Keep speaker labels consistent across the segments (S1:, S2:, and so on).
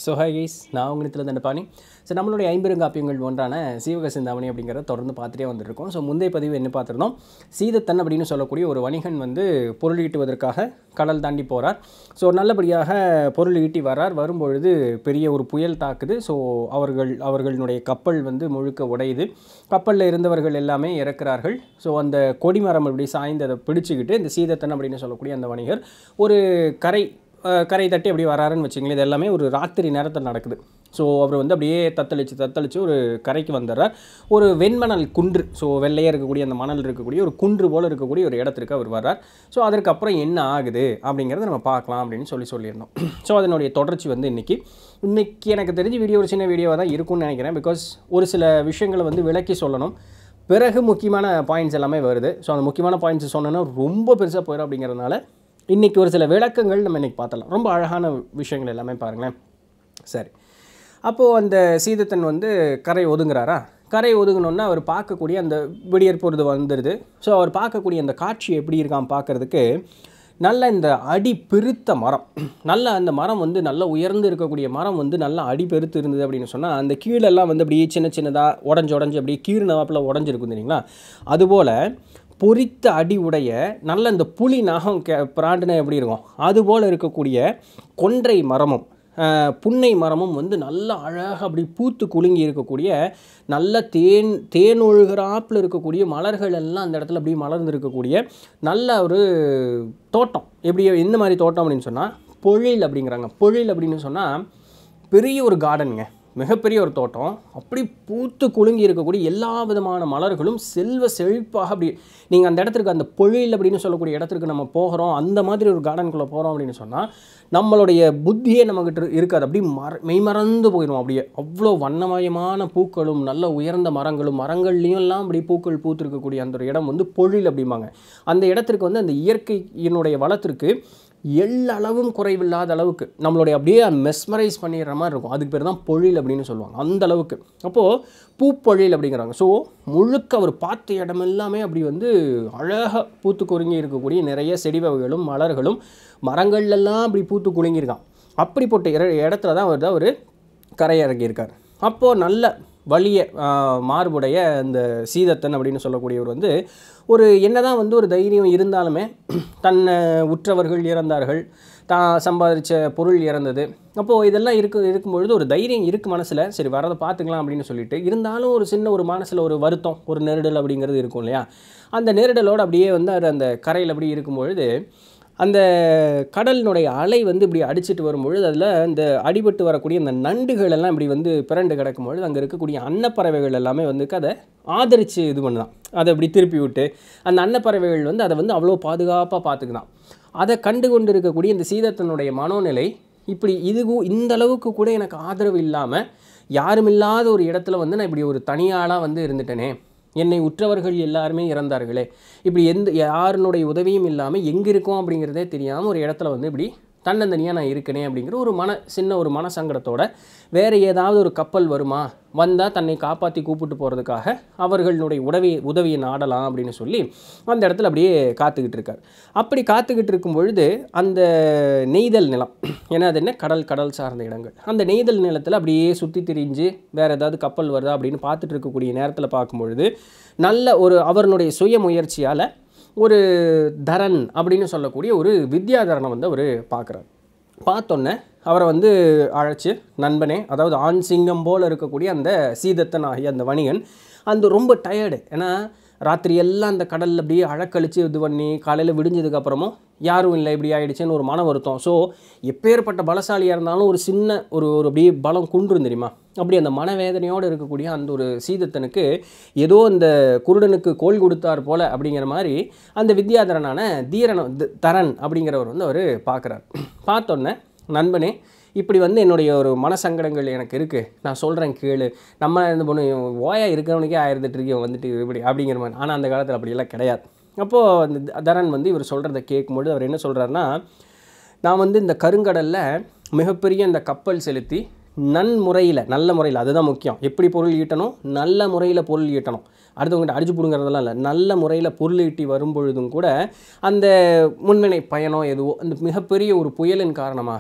S1: so hi guys நான் உங்களிடத்தில் Dandapani so நம்மளுடைய ஐம்பெருங்காப்பியங்கள் ஒன்றான சீவக சிந்தாமணி அப்படிங்கிறத தொடர்ந்து பார்த்துட்டே வந்துருக்கோம் ஸோ முந்தைய பதிவு என்ன பார்த்துருந்தோம் சீதத்தன் அப்படின்னு சொல்லக்கூடிய ஒரு வணிகன் வந்து பொருள் ஈட்டுவதற்காக கடல் தாண்டி போகிறார் ஸோ நல்லபடியாக பொருள் ஈட்டி வரார் வரும்பொழுது பெரிய ஒரு புயல் தாக்குது ஸோ அவர்கள் அவர்களுடைய கப்பல் வந்து முழுக்க உடையுது கப்பலில் இருந்தவர்கள் எல்லாமே இறக்குறார்கள் ஸோ அந்த கொடிமரம் அப்படி சாய்ந்து அதை பிடிச்சிக்கிட்டு இந்த சீதத்தன் அப்படின்னு சொல்லக்கூடிய அந்த வணிகர் ஒரு கரை அஹ், கரை தட்டி அப்படி வராருன்னு வச்சுங்களேன் இது எல்லாமே ஒரு ராத்திரி நேரத்தில் நடக்குது ஸோ அவர் வந்து அப்படியே தத்தளிச்சு தத்தளிச்சு ஒரு கரைக்கு வந்துடுறார் ஒரு வெண்மணல் குன்று ஸோ வெள்ளையாக இருக்கக்கூடிய அந்த மணல் இருக்கக்கூடிய ஒரு குன்று போல் இருக்கக்கூடிய ஒரு இடத்திற்கு அவர் வர்றார் ஸோ அதற்கப்புறம் என்ன ஆகுது அப்படிங்கிறத நம்ம பார்க்கலாம் அப்படின்னு சொல்லி சொல்லியிருந்தோம் ஸோ அதனுடைய தொடர்ச்சி வந்து இன்றைக்கி இன்றைக்கி எனக்கு தெரிஞ்ச வீடியோ ஒரு சின்ன வீடியோவாக தான் இருக்கும்னு நினைக்கிறேன் பிகாஸ் ஒரு சில விஷயங்களை வந்து விளக்கி சொல்லணும் பிறகு முக்கியமான பாயிண்ட்ஸ் எல்லாமே வருது ஸோ அந்த முக்கியமான பாயிண்ட்ஸ் சொன்னோன்னா ரொம்ப பெருசாக போயிடும் அப்படிங்கிறதுனால இன்றைக்கி ஒரு சில விளக்கங்கள் நம்ம இன்றைக்கி பார்த்தலாம் ரொம்ப அழகான விஷயங்கள் எல்லாமே பாருங்களேன் சரி அப்போது அந்த சீதத்தன் வந்து கரை ஒதுங்குறாரா கரை ஒதுங்கினோன்னா அவர் பார்க்கக்கூடிய அந்த விடியற் பொழுது வந்துடுது ஸோ அவர் பார்க்கக்கூடிய அந்த காட்சி எப்படி இருக்கான் பார்க்கறதுக்கு நல்ல இந்த அடி பெருத்த மரம் நல்ல அந்த மரம் வந்து நல்ல உயர்ந்து இருக்கக்கூடிய மரம் வந்து நல்லா அடி பெருத்து இருந்தது அப்படின்னு சொன்னால் அந்த கீழெல்லாம் வந்து அப்படியே சின்ன சின்னதாக உடஞ்சி உடஞ்சி அப்படியே கீழ்நவாப்பில் உடஞ்சிருக்கும் தெரியுங்களா அதுபோல் பொரித்த அடி உடைய நல்ல இந்த புலி நகம் கே பிராண்டுனா எப்படி இருக்கும் அதுபோல் இருக்கக்கூடிய கொன்றை மரமும் அஹ், புன்னை மரமும் வந்து நல்ல அழகாக அப்படி பூத்து குலுங்கி இருக்கக்கூடிய நல்ல தேன் தேன் ஒழுகிறாப்பில் இருக்கக்கூடிய மலர்கள் எல்லாம் அந்த இடத்துல அப்படியே மலர்ந்து இருக்கக்கூடிய நல்ல ஒரு தோட்டம் எப்படி எந்த மாதிரி தோட்டம் அப்படின்னு சொன்னால் பொழில் அப்படிங்கிறாங்க பொழில் அப்படின்னு சொன்னால் பெரிய ஒரு கார்டனுங்க மிகப்பெரிய ஒரு தோட்டம் அப்படி பூத்து குலுங்கி இருக்கக்கூடிய எல்லா விதமான மலர்களும் செல்வ செழிப்பாக அப்படி நீங்கள் அந்த இடத்துக்கு அந்த பொழில் அப்படின்னு சொல்லக்கூடிய இடத்துக்கு நம்ம போகிறோம் அந்த மாதிரி ஒரு கார்டனுக்குள்ளே போகிறோம் அப்படின்னு சொன்னால் நம்மளுடைய புத்தியே நம்மக்கிட்ட இருக்காது அப்படி மற மெய்மறந்து போயிடும் அப்படியே அவ்வளோ வண்ணமயமான பூக்களும் நல்ல உயர்ந்த மரங்களும் மரங்கள்லேயும் எல்லாம் அப்படி பூக்கள் பூத்திருக்கக்கூடிய அந்த ஒரு இடம் வந்து பொழில் அப்படிம்பாங்க அந்த இடத்திற்கு வந்து அந்த இயற்கையினுடைய வளத்திற்கு எல்லளவும் குறைவில்லாத அளவுக்கு நம்மளுடைய அப்படியே மெஸ்மரைஸ் பண்ணிடுற மாதிரி இருக்கும் அதுக்கு பேர் தான் பொழில் அப்படின்னு சொல்லுவாங்க அந்த அளவுக்கு அப்போது பூப்பொழில் அப்படிங்கிறாங்க ஸோ முழுக்க அவர் பார்த்த இடம் எல்லாமே அப்படி வந்து அழகாக பூத்து குறுங்கி இருக்கக்கூடிய நிறைய செடி வகைகளும் மலர்களும் மரங்கள்லாம் அப்படி பூத்து குலுங்கியிருக்கான் அப்படிப்பட்ட இட இடத்துல தான் அவர் அவர் கரையிறங்கியிருக்கார் அப்போது நல்ல வலிய ஆஹ், மார்புடைய அந்த சீதத்தன் அப்படின்னு சொல்லக்கூடியவர் வந்து ஒரு என்னதான் வந்து ஒரு தைரியம் இருந்தாலுமே தன்னை உற்றவர்கள் இறந்தார்கள் தான் சம்பாதிச்ச பொருள் இறந்தது அப்போது இதெல்லாம் இருக்கு இருக்கும்பொழுது ஒரு தைரியம் இருக்குது மனசில் சரி வரதை பார்த்துக்கலாம் அப்படின்னு சொல்லிட்டு இருந்தாலும் ஒரு சின்ன ஒரு மனசில் ஒரு வருத்தம் ஒரு நெருடல் அப்படிங்கிறது இருக்கும் இல்லையா அந்த நெருடலோடு அப்படியே வந்து அவர் அந்த கரையில் அப்படி இருக்கும்பொழுது அந்த கடலினுடைய அலை வந்து இப்படி அடிச்சிட்டு வரும்பொழுது அதில் இந்த அடிபட்டு வரக்கூடிய அந்த நண்டுகள் எல்லாம் இப்படி வந்து பிறண்டு கிடக்கும்பொழுது அங்கே இருக்கக்கூடிய அன்னப்பறவைகள் எல்லாமே வந்து அதை ஆதரித்து இது பண்ணுதான் அதை இப்படி திருப்பி விட்டு அந்த அன்னப்பறவைகள் வந்து அதை வந்து அவ்வளோ பாதுகாப்பாக பார்த்துக்குதான் அதை கண்டு கொண்டு இருக்கக்கூடிய இந்த சீதத்தனுடைய மனோநிலை இப்படி இது கூ- இந்த அளவுக்கு கூட எனக்கு ஆதரவு இல்லாமல் யாருமில்லாத ஒரு இடத்துல வந்து நான் இப்படி ஒரு தனியாளாக வந்து இருந்துட்டேனே என்னை உற்றவர்கள் எல்லாருமே இறந்தார்களே இப்படி எந்த யாருனுடைய உதவியும் இல்லாமல் எங்கே இருக்கோம் அப்படிங்கிறதே தெரியாமல் ஒரு இடத்துல வந்து இப்படி தன்னந்தனியாக நான் இருக்கனே அப்படிங்கிற ஒரு மன சின்ன ஒரு மன சங்கடத்தோட வேறு ஏதாவது ஒரு கப்பல் வருமா வந்தால் தன்னை காப்பாற்றி கூப்பிட்டு போகிறதுக்காக அவர்களுடைய உதவி உதவியை நாடலாம் அப்படின்னு சொல்லி அந்த இடத்துல அப்படியே காத்துக்கிட்டு இருக்கார் அப்படி காத்துக்கிட்டு இருக்கும் பொழுது அந்த நெய்தல் நிலம் ஏன்னா அது என்ன கடல் கடல் சார்ந்த இடங்கள் அந்த நெய்தல் நிலத்தில் அப்படியே சுற்றி திரிஞ்சு வேறு ஏதாவது கப்பல் வருதா அப்படின்னு பார்த்துட்டு இருக்கக்கூடிய நேரத்தில் பார்க்கும்பொழுது நல்ல ஒரு அவருடைய சுய முயற்சியால் ஒரு தரன் அப்படின்னு சொல்லக்கூடிய ஒரு வித்யாதரனை வந்து அவர் பார்க்குறார் பார்த்தோன்னே அவரை வந்து அழைச்சி நண்பனே அதாவது ஆண் சிங்கம் போல் இருக்கக்கூடிய அந்த சீதத்தன் ஆகிய அந்த வணிகன் அந்த ரொம்ப டயர்டு ஏன்னா ராத்திரி எல்லாம் அந்த கடலில் அப்படியே அழக்கழிச்சு இது பண்ணி காலையில் விடிஞ்சதுக்கப்புறமும் யாரும் இல்லை இப்படி ஆயிடுச்சுன்னு ஒரு மன வருத்தம் ஸோ எப்பேற்பட்ட பலசாலியாக இருந்தாலும் ஒரு சின்ன ஒரு ஒரு அப்படியே பலம் குன்றும் தெரியுமா அப்படி அந்த மனவேதனையோடு இருக்கக்கூடிய அந்த ஒரு சீதத்தனுக்கு ஏதோ அந்த குருடனுக்கு கோல் கொடுத்தார் போல அப்படிங்கிற மாதிரி அந்த வித்யாதரனான தீரன த- தரன் அப்படிங்கிறவர் வந்து அவர் பார்க்குறார் பார்த்தோன்னே நண்பனே இப்படி வந்து என்னுடைய ஒரு மனசங்கடங்கள் எனக்கு இருக்குது நான் சொல்கிறேன் கேளு நம்ம இந்த பொண்ணு ஓயா இருக்கிறவனுக்கே ஆயிரத்தெட்டு இருக்கு இவன் வந்துட்டு இப்படி அப்படிங்கிற மாதிரி ஆனால் அந்த காலத்தில் அப்படியெல்லாம் கிடையாது அப்போது அந்த த- தரன் வந்து இவர் சொல்கிறத கேட்கும்பொழுது அவர் என்ன சொல்கிறாருன்னா நான் வந்து இந்த கருங்கடலில் மிகப்பெரிய இந்த கப்பல் செலுத்தி நன்முறையில் நல்ல முறையில் அதுதான் முக்கியம் எப்படி பொருள் ஈட்டணும் நல்ல முறையில் பொருள் ஈட்டணும் அடுத்தவங்ககிட்ட அடிச்சு பிடுங்கிறதெல்லாம் இல்லை நல்ல முறையில் பொருள் ஈட்டி வரும்பொழுதும் கூட அந்த முன்வினை பயணம் எதுவோ அந்த மிகப்பெரிய ஒரு புயலின் காரணமாக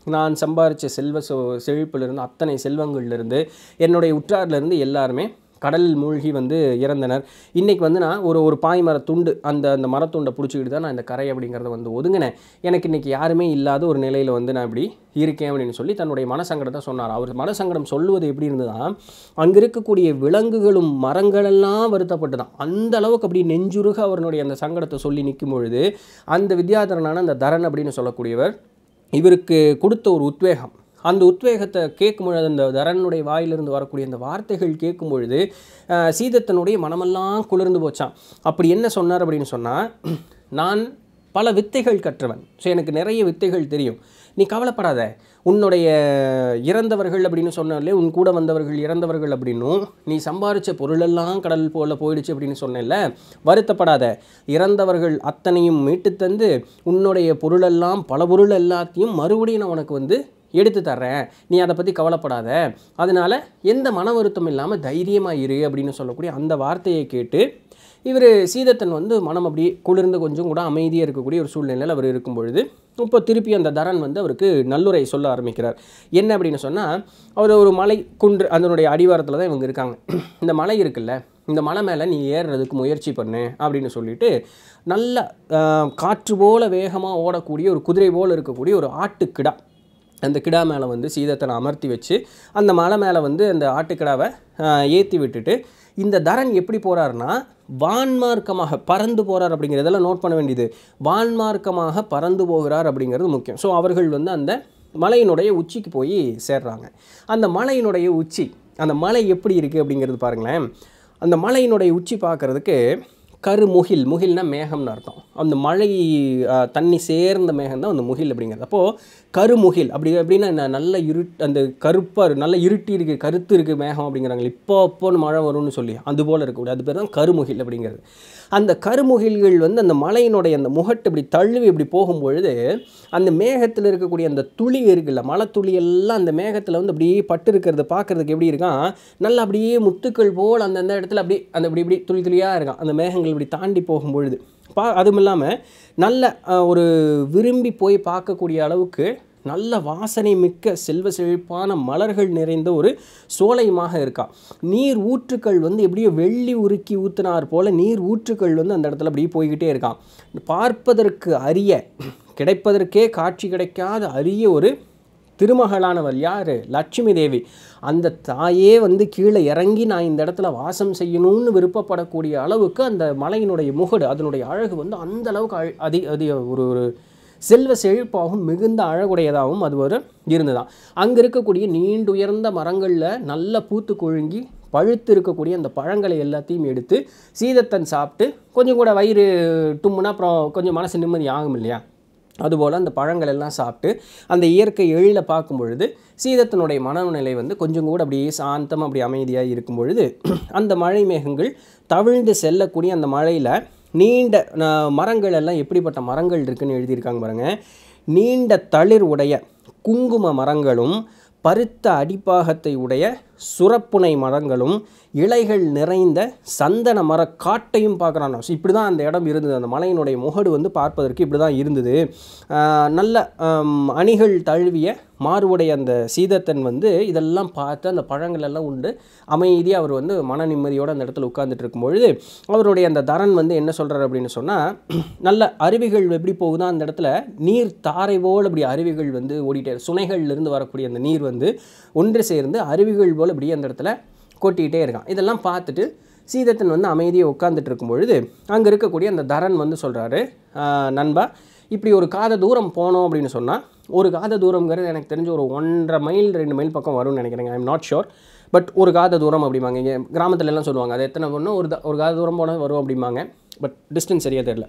S1: நான் சம்பாரித்த செல்வ சொ செழிப்பிலிருந்து அத்தனை செல்வங்கள்லேருந்து என்னுடைய உற்றார்லேருந்து எல்லாருமே கடலில் மூழ்கி வந்து இறந்தனர் இன்றைக்கி வந்து நான் ஒரு ஒரு பாய் மர துண்டு அந்த அந்த மரத்துண்டை பிடிச்சிக்கிட்டு தான் நான் இந்த கரை அப்படிங்கிறத வந்து ஒதுங்கினேன் எனக்கு இன்றைக்கி யாருமே இல்லாத ஒரு நிலையில் வந்து நான் இப்படி இருக்கேன் அப்படின்னு சொல்லி தன்னுடைய மனசங்கடத்தை சொன்னார் அவர் மனசங்கடம் சொல்லுவது எப்படி இருந்ததுன்னா அங்கே இருக்கக்கூடிய விலங்குகளும் மரங்களெல்லாம் வருத்தப்பட்டு தான் அந்த அளவுக்கு அப்படி நெஞ்சுருக அவருடைய அந்த சங்கடத்தை சொல்லி நிற்கும் பொழுது அந்த வித்யாதரனான அந்த தரன் அப்படின்னு சொல்லக்கூடியவர் இவருக்கு கொடுத்த ஒரு உத்வேகம் அந்த உத்வேகத்தை கேட்கும் பொழுது அந்த தரனுடைய வாயிலிருந்து வரக்கூடிய அந்த வார்த்தைகள் கேட்கும் பொழுது அஹ், சீதத்தனுடைய மனமெல்லாம் குளிர்ந்து போச்சான் அப்படி என்ன சொன்னார் அப்படின்னு சொன்னால் நான் பல வித்தைகள் கற்றவன் ஸோ எனக்கு நிறைய வித்தைகள் தெரியும் நீ கவலைப்படாத உன்னுடைய இறந்தவர்கள் அப்படின்னு சொன்னாலே உன் கூட வந்தவர்கள் இறந்தவர்கள் அப்படின்னும் நீ சம்பாரித்த பொருளெல்லாம் கடல் போல போயிடுச்சு அப்படின்னு சொன்னேன்ல வருத்தப்படாத இறந்தவர்கள் அத்தனையும் மீட்டு தந்து உன்னுடைய பொருளெல்லாம் பல பொருள் எல்லாத்தையும் மறுபடியும் நான் உனக்கு வந்து எடுத்து தர்றேன் நீ அதை பற்றி கவலைப்படாத அதனால் எந்த மன வருத்தம் இல்லாமல் தைரியமாக இரு அப்படின்னு சொல்லக்கூடிய அந்த வார்த்தையை கேட்டு இவர் சீதத்தன் வந்து மனம் அப்படியே குளிர்ந்து கொஞ்சம் கூட அமைதியாக இருக்கக்கூடிய ஒரு சூழ்நிலையில் அவர் இருக்கும் பொழுது இப்போ திருப்பி அந்த தரன் வந்து அவருக்கு நல்லுரை சொல்ல ஆரம்பிக்கிறார் என்ன அப்படின்னு சொன்னால் அவர் ஒரு மலை குன்று அதனுடைய அடிவாரத்தில் தான் இவங்க இருக்காங்க இந்த மலை இருக்குல்ல இந்த மலை மேலே நீ ஏறுறதுக்கு முயற்சி பண்ணு அப்படின்னு சொல்லிட்டு நல்ல ஆஹ், காற்று போல வேகமாக ஓடக்கூடிய ஒரு குதிரை போல் இருக்கக்கூடிய ஒரு ஆட்டுக்கிடா அந்த கிடா மேலே வந்து சீதத்தனை அமர்த்தி வச்சு அந்த மலை மேலே வந்து அந்த ஆட்டுக்கிடாவை ஏற்றி விட்டுட்டு இந்த தரன் எப்படி போகிறாருன்னா வான்மார்க்கமாக பறந்து போகிறார் அப்படிங்கிறதெல்லாம் நோட் பண்ண வேண்டியது வான்மார்க்கமாக பறந்து போகிறார் அப்படிங்கிறது முக்கியம் ஸோ அவர்கள் வந்து அந்த மலையினுடைய உச்சிக்கு போய் சேர்றாங்க அந்த மலையினுடைய உச்சி அந்த மலை எப்படி இருக்குது அப்படிங்கிறது பாருங்களேன் அந்த மலையினுடைய உச்சி பார்க்குறதுக்கு கருமுகில் முகில்னா மேகம்னு அர்த்தம் அந்த மழை ஆ, தண்ணி சேர்ந்த மேகம் தான் அந்த முகில் அப்படிங்கிறது அப்போது கருமுகில் அப்படி அப்படின்னா என்ன நல்ல இருட் அந்த கருப்பாக நல்ல இருட்டி இருக்குது கருத்து இருக்குது மேகம் அப்படிங்கிறாங்க இப்போ அப்போன்னு மழை வரும்னு சொல்லி அது போல் இருக்கக்கூடிய அது பேர் தான் கருமுகில் அப்படிங்கிறது அந்த கருமுகில்கள் வந்து அந்த மலையினுடைய அந்த முகட்டு இப்படி தழுவி இப்படி போகும்பொழுது அந்த மேகத்தில் இருக்கக்கூடிய அந்த துளி இருக்குல்ல மலை துளி எல்லாம் அந்த மேகத்தில் வந்து அப்படியே பட்டு இருக்கிறத பார்க்கறதுக்கு எப்படி இருக்கான் நல்லா அப்படியே முத்துக்கள் போல் அந்தந்த இடத்துல அப்படியே அந்த இப்படி இப்படி துளி துளியாக இருக்கான் அந்த மேகங்கள் இப்படி தாண்டி போகும்பொழுது பா அதுவும் இல்லாமல் நல்ல அஹ், ஒரு விரும்பி போய் பார்க்கக்கூடிய அளவுக்கு நல்ல வாசனை மிக்க செல்வ செழிப்பான மலர்கள் நிறைந்த ஒரு சோலையமாக இருக்கா நீர் ஊற்றுக்கள் வந்து எப்படியோ வெள்ளி உருக்கி ஊத்துனார் போல நீர் ஊற்றுக்கள் வந்து அந்த இடத்துல அப்படியே போய்கிட்டே இருக்கான் பார்ப்பதற்கு அரிய கிடைப்பதற்கே காட்சி கிடைக்காத அரிய ஒரு திருமகளானவள் யார் லட்சுமி தேவி அந்த தாயே வந்து கீழே இறங்கி நான் இந்த இடத்துல வாசம் செய்யணும்னு விருப்பப்படக்கூடிய அளவுக்கு அந்த மலையினுடைய முகடு அதனுடைய அழகு வந்து அந்த அளவுக்கு அழ- அதி அதி ஒரு ஒரு செல்வ செழிப்பாகவும் மிகுந்த அழகுடையதாகவும் அது ஒரு இருந்ததாம் அங்கே இருக்கக்கூடிய நீண்டுயர்ந்த மரங்களில் நல்ல பூத்து கொழுங்கி பழுத்து இருக்கக்கூடிய அந்த பழங்களை எல்லாத்தையும் எடுத்து சீதத்தன் சாப்பிட்டு கொஞ்சம் கூட வயிறு தும்முனா அப்புறம் கொஞ்சம் மனசு நிம்மதி ஆகும் இல்லையா அதுபோல் அந்த பழங்கள் எல்லாம் சாப்பிட்டு அந்த இயற்கை எழில பார்க்கும் பொழுது சீதத்தினுடைய மனநிலை வந்து கொஞ்சம் கூட அப்படியே சாந்தமாக அப்படி அமைதியாக இருக்கும் பொழுது அந்த மழை மேகங்கள் தவிழ்ந்து செல்லக்கூடிய அந்த மழையில் நீண்ட ந- மரங்கள் எல்லாம் எப்படிப்பட்ட மரங்கள் இருக்குன்னு எழுதியிருக்காங்க பாருங்க நீண்ட தளிர் உடைய குங்கும மரங்களும் பருத்த அடிப்பாகத்தை உடைய சுரப்புனை மரங்களும் இலைகள் நிறைந்த சந்தன மர காட்டையும் பார்க்குறான் ஸோ இப்படி தான் அந்த இடம் இருந்தது அந்த மலையினுடைய முகடு வந்து பார்ப்பதற்கு இப்படி தான் இருந்தது ஆஹ் நல்ல ஆம், அணிகள் தழுவிய மாறுவுடைய அந்த சீதத்தன் வந்து இதெல்லாம் பார்த்து அந்த பழங்கள் எல்லாம் உண்டு அமைதியாக அவர் வந்து மன நிம்மதியோடு அந்த இடத்துல உட்கார்ந்துட்டு இருக்கும் பொழுது அவருடைய அந்த தரன் வந்து என்ன சொல்கிறார் அப்படின்னு சொன்னால் நல்ல அருவிகள் எப்படி போகுதோ அந்த இடத்துல நீர் தாரை போல் அப்படி அருவிகள் வந்து ஓடிட்டே சுனைகள்லேருந்து வரக்கூடிய அந்த நீர் வந்து ஒன்று சேர்ந்து அருவிகள் போல் இப்படி அந்த இடத்துல கொட்டிக்கிட்டே இருக்கான் இதெல்லாம் பார்த்துட்டு சீதத்தன் வந்து அமைதியாக உட்காந்துட்டு இருக்கும் பொழுது அங்கே இருக்கக்கூடிய அந்த தரன் வந்து சொல்கிறாரு நண்பா இப்படி ஒரு காத தூரம் போனோம் அப்படின்னு சொன்னால் ஒரு காத தூரம்ங்கிறது எனக்கு தெரிஞ்ச ஒரு ஒன்றரை மைல் ரெண்டு மைல் பக்கம் வரும்னு நினைக்கிறேங்க ஐம் நாட் ஷோர் பட் ஒரு காத தூரம் அப்படிம்பாங்க இங்கே கிராமத்துல எல்லாம் சொல்லுவாங்க அது எத்தனை ஒன்று ஒரு த- ஒரு காத தூரம் போனால் வரும் அப்படிம்பாங்க பட் டிஸ்டன்ஸ் சரியாக தெரியல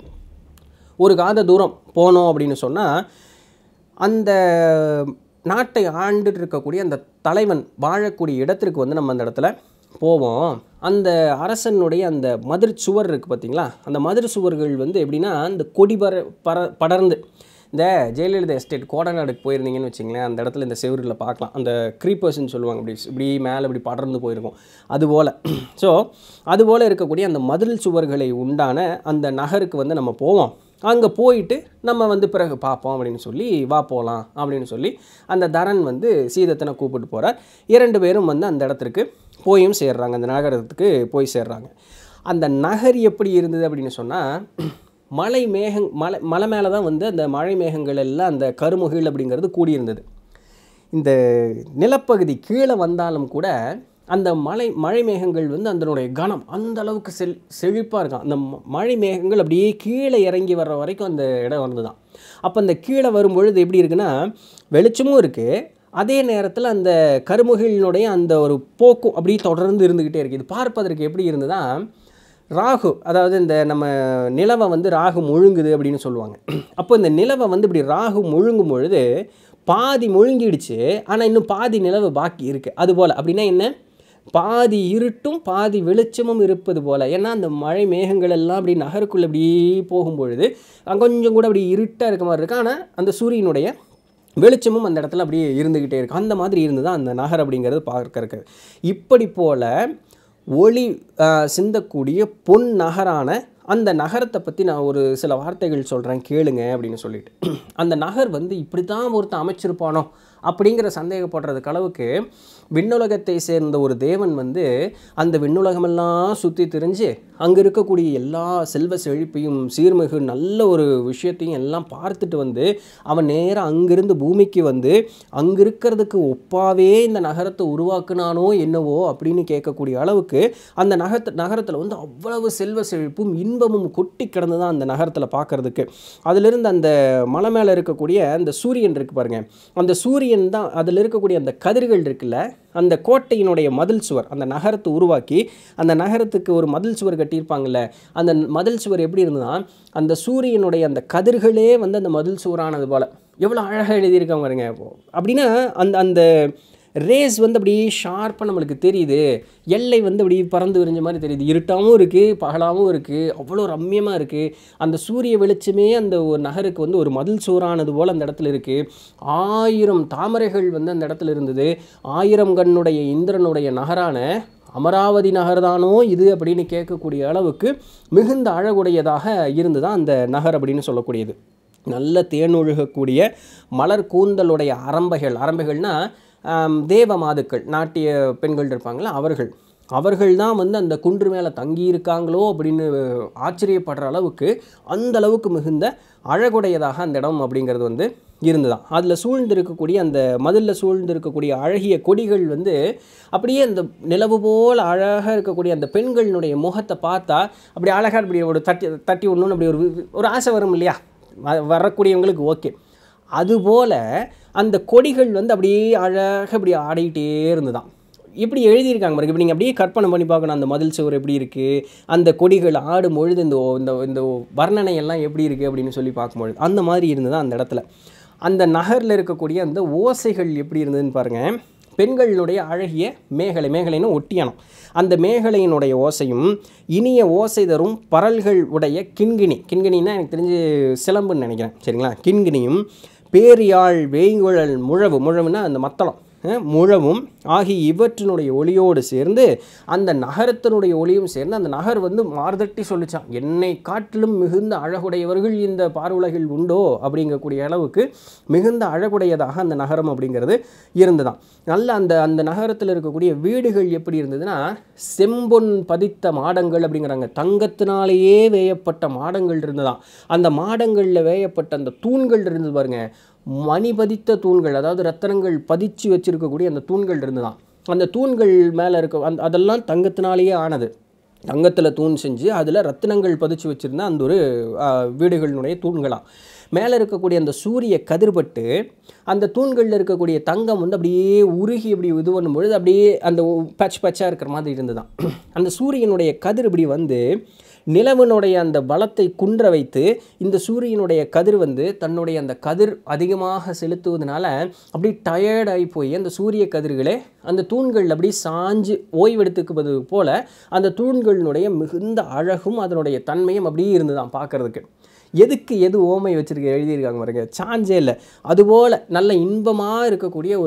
S1: ஒரு காத தூரம் போனோம் அப்படின்னு சொன்னால் அந்த நாட்டை ஆண்டுட்டு இருக்கக்கூடிய அந்த தலைவன் வாழக்கூடிய இடத்திற்கு வந்து நம்ம அந்த இடத்துல போவோம் அந்த அரசனுடைய அந்த மதிர் சுவர் இருக்குது பார்த்தீங்களா அந்த மதிர் சுவர்கள் வந்து எப்படின்னா அந்த கொடி பர பர படர்ந்து இந்த ஜெயலலிதா எஸ்டேட் கோடநாடுக்கு போயிருந்தீங்கன்னு வச்சிங்களேன் அந்த இடத்துல இந்த செவரில் பார்க்கலாம் அந்த க்ரீப்பர்ஸ்னு சொல்லுவாங்க இப்படி இப்படி மேலே இப்படி படர்ந்து போயிருக்கும் அதுபோல் ஸோ அதுபோல் இருக்கக்கூடிய அந்த மதில் சுவர்களை உண்டான அந்த நகருக்கு வந்து நம்ம போவோம் அங்கே போயிட்டு நம்ம வந்து பிறகு பார்ப்போம் அப்படின்னு சொல்லி வா போகலாம் அப்படின்னு சொல்லி அந்த தரன் வந்து சீதத்தனை கூப்பிட்டு போகிறார் இரண்டு பேரும் வந்து அந்த இடத்திற்கு போயும் சேர்றாங்க அந்த நகரத்துக்கு போய் சேர்றாங்க அந்த நகர் எப்படி இருந்தது அப்படின்னு சொன்னால் மலை மேகங் மலை மலை மேலே தான் வந்து அந்த மழை மேகங்கள் எல்லாம் அந்த கருமுகில் அப்படிங்கிறது கூடியிருந்தது இந்த நிலப்பகுதி கீழே வந்தாலும் கூட அந்த மலை மழை மேகங்கள் வந்து அதனுடைய கனம் அந்த அளவுக்கு செல் செழிப்பாக இருக்கும் அந்த ம- மழை மேகங்கள் அப்படியே கீழே இறங்கி வர்ற வரைக்கும் அந்த இடம் வந்து தான் அப்போ அந்த கீழே வரும்பொழுது எப்படி இருக்குன்னா வெளிச்சமும் இருக்குது அதே நேரத்தில் அந்த கருமுகிலினுடைய அந்த ஒரு போக்கும் அப்படியே தொடர்ந்து இருந்துக்கிட்டே இருக்குது இது பார்ப்பதற்கு எப்படி இருந்ததுன்னா ராகு அதாவது இந்த நம்ம நிலவை வந்து ராகு முழுங்குது அப்படின்னு சொல்லுவாங்க அப்போ இந்த நிலவை வந்து இப்படி ராகு முழுங்கும் பொழுது பாதி முழுங்கிடுச்சு ஆனால் இன்னும் பாதி நிலவு பாக்கி இருக்குது அதுபோல் அப்படின்னா என்ன பாதி இருட்டும் பாதி வெளிச்சமும் இருப்பது போல் ஏன்னா அந்த மழை மேகங்கள் எல்லாம் அப்படி நகருக்குள்ளே அப்படி போகும்பொழுது அங்க கொஞ்சம் கூட அப்படி இருட்டாக இருக்க மாதிரி இருக்கு ஆனால் அந்த சூரியனுடைய வெளிச்சமும் அந்த இடத்துல அப்படியே இருந்துக்கிட்டே இருக்கு அந்த மாதிரி இருந்து தான் அந்த நகர் அப்படிங்கிறது பார்க்கறக்கு இப்படி போல் ஒளி ஆஹ், சிந்தக்கூடிய பொன் நகரான அந்த நகரத்தை பற்றி நான் ஒரு சில வார்த்தைகள் சொல்கிறேன் கேளுங்க அப்படின்னு சொல்லிட்டு அந்த நகர் வந்து இப்படி தான் ஒருத்தன் அமைச்சிருப்பானோ அப்படிங்கிற சந்தேகப்படுறதுக்கு அளவுக்கு விண்ணுலகத்தை சேர்ந்த ஒரு தேவன் வந்து அந்த விண்ணுலகமெல்லாம் சுற்றி திரிஞ்சு அங்கே இருக்கக்கூடிய எல்லா செல்வ செழிப்பையும் சீர்மிகு நல்ல ஒரு விஷயத்தையும் எல்லாம் பார்த்துட்டு வந்து அவன் நேராக அங்கிருந்து பூமிக்கு வந்து அங்கே இருக்கிறதுக்கு ஒப்பாவே இந்த நகரத்தை உருவாக்குனானோ என்னவோ அப்படின்னு கேட்கக்கூடிய அளவுக்கு அந்த நகரத்து நகரத்தில் வந்து அவ்வளவு செல்வ செழிப்பும் இன்பமும் கொட்டி கிடந்து தான் அந்த நகரத்தில் பார்க்கறதுக்கு அதிலிருந்து அந்த மலை மேலே இருக்கக்கூடிய அந்த சூரியன் இருக்கு பாருங்க அந்த சூரியன் தான் அதில் இருக்கக்கூடிய அந்த கதிர்கள் இருக்குல்ல அந்த கோட்டையினுடைய மதில் சுவர் அந்த நகரத்தை உருவாக்கி அந்த நகரத்துக்கு ஒரு மதில் சுவர் கட்டியிருப்பாங்கல்ல அந்த மதில் சுவர் எப்படி இருந்ததுன்னா அந்த சூரியனுடைய அந்த கதிர்களே வந்து அந்த மதில் சுவரானது போல் எவ்வளோ அழகாக எழுதியிருக்காங்க பாருங்க அப்படின்னா அந்த அந்த ரேஸ் வந்து அப்படியே ஷார்ப்பாக நம்மளுக்கு தெரியுது எல்லை வந்து அப்படியே பறந்து விரிஞ்ச மாதிரி தெரியுது இருட்டாகவும் இருக்குது பகலாகவும் இருக்குது அவ்வளோ ரம்மியமாக இருக்குது அந்த சூரிய வெளிச்சமே அந்த ஒரு நகருக்கு வந்து ஒரு மதில் சூறானது போல் அந்த இடத்துல இருக்குது ஆயிரம் தாமரைகள் வந்து அந்த இடத்துல இருந்தது ஆயிரம் கண்ணுடைய இந்திரனுடைய நகரான அமராவதி நகர்தானோ இது அப்படின்னு கேட்கக்கூடிய அளவுக்கு மிகுந்த அழகுடையதாக இருந்துதான் அந்த நகர் அப்படின்னு சொல்லக்கூடியது நல்ல தேனொழுகக்கூடிய மலர் கூந்தலுடைய அரம்பைகள் அரம்பைகள்னா ஆம், தேவ மாதுக்கள் நாட்டிய பெண்கள் இருப்பாங்களா அவர்கள் அவர்கள் தான் வந்து அந்த குன்று மேலே தங்கி இருக்காங்களோ அப்படின்னு ஆச்சரியப்படுற அளவுக்கு அந்த அளவுக்கு மிகுந்த அழகுடையதாக அந்த இடம் அப்படிங்கிறது வந்து இருந்துதான் அதில் சூழ்ந்து இருக்கக்கூடிய அந்த மதிலில் சூழ்ந்து இருக்கக்கூடிய அழகிய கொடிகள் வந்து அப்படியே அந்த நிலவு போல் அழகாக இருக்கக்கூடிய அந்த பெண்களினுடைய முகத்தை பார்த்தா அப்படி அழகாக அப்படி ஒரு தட்டி தட்டி விடணும்னு அப்படி ஒரு வி- ஒரு ஆசை வரும் இல்லையா வ- வரக்கூடியவங்களுக்கு ஓகே அதுபோல் அந்த கொடிகள் வந்து அப்படியே அழகாக இப்படி ஆடிக்கிட்டே இருந்துதான் இப்படி எழுதியிருக்காங்க பாருங்க இப்போ நீங்கள் அப்படியே கற்பனை பண்ணி பார்க்கணும் அந்த மதில் சுவர் எப்படி இருக்குது அந்த கொடிகள் ஆடும் பொழுது இந்த ஓ- இந்த இந்த வர்ணனை எல்லாம் எப்படி இருக்குது அப்படின்னு சொல்லி பார்க்கும்பொழுது அந்த மாதிரி இருந்தது அந்த இடத்துல அந்த நகரில் இருக்கக்கூடிய அந்த ஓசைகள் எப்படி இருந்ததுன்னு பாருங்கள் பெண்களினுடைய அழகிய மேகலை மேகலைன்னு ஒட்டியானம் அந்த மேகலையினுடைய ஓசையும் இனிய ஓசை தரும் பரல்கள் உடைய கிண்கிணி கிண்கிணின்னா எனக்கு தெரிஞ்சு சிலம்புன்னு நினைக்கிறேன் சரிங்களா கிண்கிணியும் பேரியாழ் வேய்குழல் முழவு முழவுன்னா அந்த மத்தளம் அஹ், முழவும் ஆகிய இவற்றினுடைய ஒளியோடு சேர்ந்து அந்த நகரத்தினுடைய ஒளியும் சேர்ந்து அந்த நகர் வந்து மார்தட்டி சொல்லிச்சான் என்னை காட்டிலும் மிகுந்த அழகுடையவர்கள் இந்த பார்வுலகில் உண்டோ அப்படிங்கக்கூடிய அளவுக்கு மிகுந்த அழகுடையதாக அந்த நகரம் அப்படிங்கிறது இருந்துதான் நல்ல அந்த அந்த நகரத்தில் இருக்கக்கூடிய வீடுகள் எப்படி இருந்ததுன்னா செம்பொன் பதித்த மாடங்கள் அப்படிங்கிறாங்க தங்கத்தினாலேயே வேயப்பட்ட மாடங்கள் இருந்ததாம் அந்த மாடங்களில் வேயப்பட்ட அந்த தூண்கள் இருந்தது பாருங்க மணி பதித்த தூண்கள் அதாவது ரத்தனங்கள் பதிச்சு வச்சிருக்கக்கூடிய அந்த தூண்கள் இருந்ததாம் அந்த தூண்கள் மேலே இருக்க அந்த அதெல்லாம் தங்கத்தினாலேயே ஆனது தங்கத்தில் தூண் செஞ்சு அதில் ரத்தினங்கள் பதிச்சு வச்சுருந்த அந்த ஒரு ஆ, வீடுகளினுடைய தூண்களாம் மேலே இருக்கக்கூடிய அந்த சூரிய கதிர்பட்டு அந்த தூண்களில் இருக்கக்கூடிய தங்கம் வந்து அப்படியே உருகி இப்படி இது பண்ணும் பொழுது அப்படியே அந்த பச் பச்சாக இருக்கிற மாதிரி இருந்துதான் அந்த சூரியனுடைய கதிர் இப்படி வந்து நிலவனுடைய அந்த பலத்தை குன்ற வைத்து இந்த சூரியனுடைய கதிர் வந்து தன்னுடைய அந்த கதிர் அதிகமாக செலுத்துவதனால அப்படியே டயர்டாகி போய் அந்த சூரிய கதிர்களே அந்த தூண்கள் அப்படியே சாஞ்சு ஓய்வெடுத்துக்குவது போல அந்த தூண்களினுடைய மிகுந்த அழகும் அதனுடைய தன்மையும் அப்படியே இருந்துதான் பார்க்கறதுக்கு எதுக்கு எது ஓமை வச்சிருக்க எழுதியிருக்காங்க பாருங்க சாஞ்சே இல்லை அதுபோல் நல்ல இன்பமாக இருக்கக்கூடிய ஒரு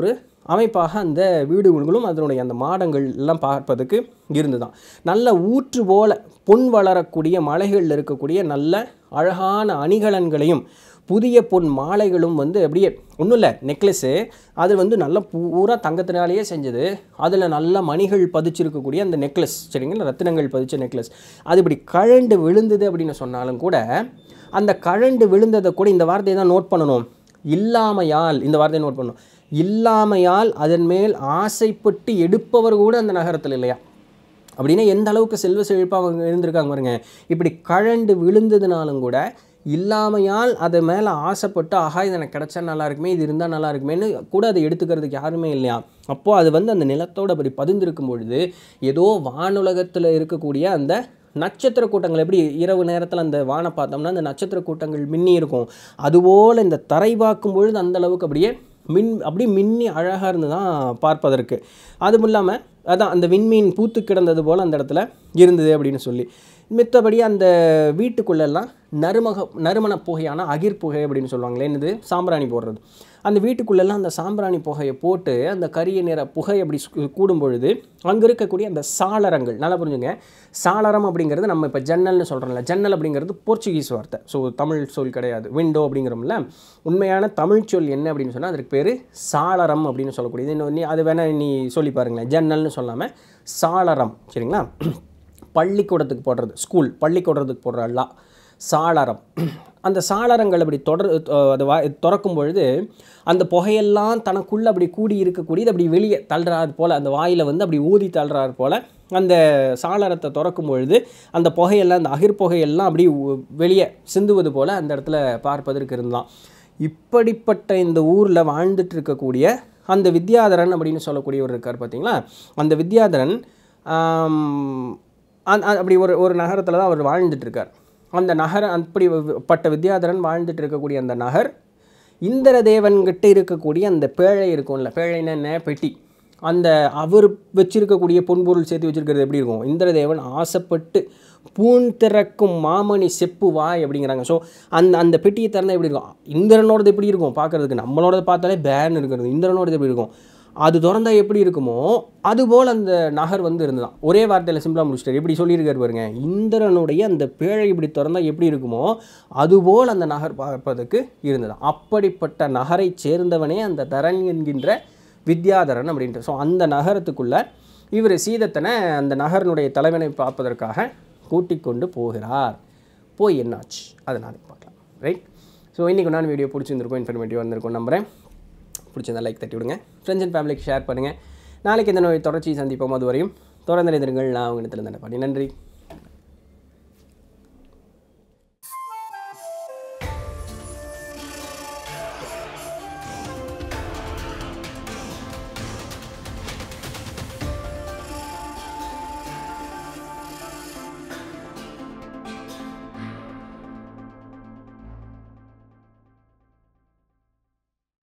S1: அமைப்பாக அந்த வீடுகளும் அதனுடைய அந்த மாடங்கள் எல்லாம் பார்ப்பதற்கு இருந்துதான் நல்ல ஊற்று போல பொன் வளரக்கூடிய மலைகளில் இருக்கக்கூடிய நல்ல அழகான அணிகலன்களையும் புதிய பொன் மாலைகளும் வந்து அப்படியே ஒன்றும் இல்லை நெக்லஸ்ஸு அது வந்து நல்ல பூரா தங்கத்தினாலேயே செஞ்சது அதில் நல்ல மணிகள் பதிச்சிருக்கக்கூடிய அந்த நெக்லஸ் சரிங்களா ரத்தினங்கள் பதிச்ச நெக்லஸ் அது இப்படி கழண்டு விழுந்தது அப்படின்னு சொன்னாலும் கூட அந்த கழண்டு விழுந்ததை கூட இந்த வார்த்தையை தான் நோட் பண்ணணும் இல்லாமையால் இந்த வார்த்தையை நோட் பண்ணணும் இல்லாமையால் அதன் மேல் ஆசைப்பட்டு எடுப்பவர் கூட அந்த நகரத்தில் இல்லையா அப்படின்னா எந்த அளவுக்கு செல்வ செழிப்பாக அவங்க இருந்திருக்காங்க பாருங்க இப்படி கழண்டு விழுந்ததுனாலும் கூட இல்லாமையால் அது மேலே ஆசைப்பட்டு ஆஹா இது எனக்கு கிடைச்சா நல்லா இருக்குமே இது இருந்தால் நல்லா இருக்குமேன்னு கூட அதை எடுத்துக்கிறதுக்கு யாருமே இல்லையா அப்போது அது வந்து அந்த நிலத்தோடு அப்படி பதிந்திருக்கும் பொழுது ஏதோ வானுலகத்தில் இருக்கக்கூடிய அந்த நட்சத்திர கூட்டங்கள் எப்படி இரவு நேரத்தில் அந்த வானை பார்த்தோம்னா அந்த நட்சத்திர கூட்டங்கள் மின்னி இருக்கும் அதுபோல் இந்த தரை பார்க்கும் பொழுது அந்த அளவுக்கு அப்படியே மின் அப்படியே மின்னி அழகாக இருந்து தான் பார்ப்பதற்கு அதுவும் இல்லாமல் அதான் அந்த விண்மீன் பூத்து கிடந்தது போல் அந்த இடத்துல இருந்தது அப்படின்னு சொல்லி மித்தபடி அந்த வீட்டுக்குள்ளெல்லாம் நறுமக நறுமண புகையான அகிர் புகை அப்படின்னு சொல்லுவாங்களே என்னது சாம்பிராணி போடுறது அந்த வீட்டுக்குள்ளெல்லாம் அந்த சாம்பிராணி புகையை போட்டு அந்த கரிய நிற புகை அப்படி சு- கூடும் பொழுது அங்கே இருக்கக்கூடிய அந்த சாளரங்கள் நல்லா புரிஞ்சுங்க சாளரம் அப்படிங்கிறது நம்ம இப்போ ஜன்னல்னு சொல்கிறோம்ல ஜன்னல் அப்படிங்கிறது போர்ச்சுகீஸ் வார்த்தை ஸோ தமிழ் சொல் கிடையாது விண்டோ அப்படிங்கிறோம்ல உண்மையான தமிழ் சொல் என்ன அப்படின்னு சொன்னால் அதற்கு பேர் சாளரம் அப்படின்னு சொல்லக்கூடியது இன்னும் நீ அது வேணால் நீ சொல்லி பாருங்களேன் ஜன்னல்னு சொல்லாமல் சாளரம் சரிங்களா பள்ளிக்கூடத்துக்கு போடுறது ஸ்கூல் பள்ளிக்கூடத்துக்கு போடுற லா சாளரம் அந்த சாளரங்கள் அப்படி தொடர் அஹ் அது வா திறக்கும் பொழுது அந்த புகையெல்லாம் தனக்குள்ளே அப்படி கூடி இருக்கக்கூடியது அப்படி வெளியே தள்ளுறாரு போல் அந்த வாயில் வந்து அப்படி ஊதி தள்ளுறாரு போல் அந்த சாளரத்தை திறக்கும் பொழுது அந்த புகையெல்லாம் அந்த அகிர் புகையெல்லாம் அப்படி உ- வெளியே சிந்துவது போல் அந்த இடத்துல பார்ப்பதற்கு இருந்தான் இப்படிப்பட்ட இந்த ஊரில் வாழ்ந்துட்டு இருக்கக்கூடிய அந்த வித்யாதரன் அப்படின்னு சொல்லக்கூடியவர் இருக்கார் பார்த்தீங்களா அந்த வித்யாதரன் ஆம், அந்த- அந்த- அப்படி ஒரு ஒரு நகரத்தில் தான் அவர் வாழ்ந்துட்டு இருக்கார் அந்த நகர அப்படிப்பட்ட வித்யாதரன் வாழ்ந்துட்டு இருக்கக்கூடிய அந்த நகர் இந்திரதேவன்கிட்ட இருக்கக்கூடிய அந்த பேழை இருக்கும்ல பேழைன்னா என்ன பெட்டி அந்த அவர் வச்சிருக்கக்கூடிய பொன்பொருள் சேர்த்து வச்சிருக்கிறது எப்படி இருக்கும் இந்திரதேவன் ஆசைப்பட்டு பூண் திறக்கும் மாமணி செப்பு வாய் அப்படிங்கிறாங்க ஸோ அந்த அந்த பெட்டியை திறந்தா எப்படி இருக்கும் இந்திரனோடது எப்படி இருக்கும் பார்க்கறதுக்கு நம்மளோடது பார்த்தாலே பேன் இருக்கிறது இந்திரனோடது எப்படி இருக்கும் அது திறந்தா எப்படி இருக்குமோ அதுபோல் அந்த நகர் வந்து இருந்ததாம் ஒரே வார்த்தையில் சிம்பிளாக முடிச்சிட்டார் எப்படி சொல்லியிருக்காரு பாருங்க இந்திரனுடைய அந்த பேழை இப்படி திறந்தா எப்படி இருக்குமோ அதுபோல் அந்த நகர் பார்ப்பதற்கு இருந்ததாம் அப்படிப்பட்ட நகரை சேர்ந்தவனே அந்த தரன் என்கின்ற வித்யாதரன் அப்படின்ட்டு ஸோ அந்த நகரத்துக்குள்ள இவர் சீதத்தனை அந்த நகரனுடைய தலைவனை பார்ப்பதற்காக கூட்டிக் கொண்டு போகிறார் போய் என்னாச்சு அதை நாளைக்கு பார்க்கலாம் ரைட் ஸோ இன்றைக்கி நான் வீடியோ பிடிச்சிருந்திருக்கும் இன்ஃபர்மேட்டிவாக இருந்திருக்கும் நம்புகிறேன் பிடிச்சிருந்தா லைக் தட்டி விடுங்க ஃப்ரெண்ட்ஸ் அண்ட் ஃபேமிலிக்கு ஷேர் பண்ணுங்கள் நாளைக்கு இந்த நோய் தொடர்ச்சி சந்திப்போம் அதுவரையும் தொடர்ந்து இருந்திருங்கள் நான் உங்கள் இடத்துல நன்றி நன்றி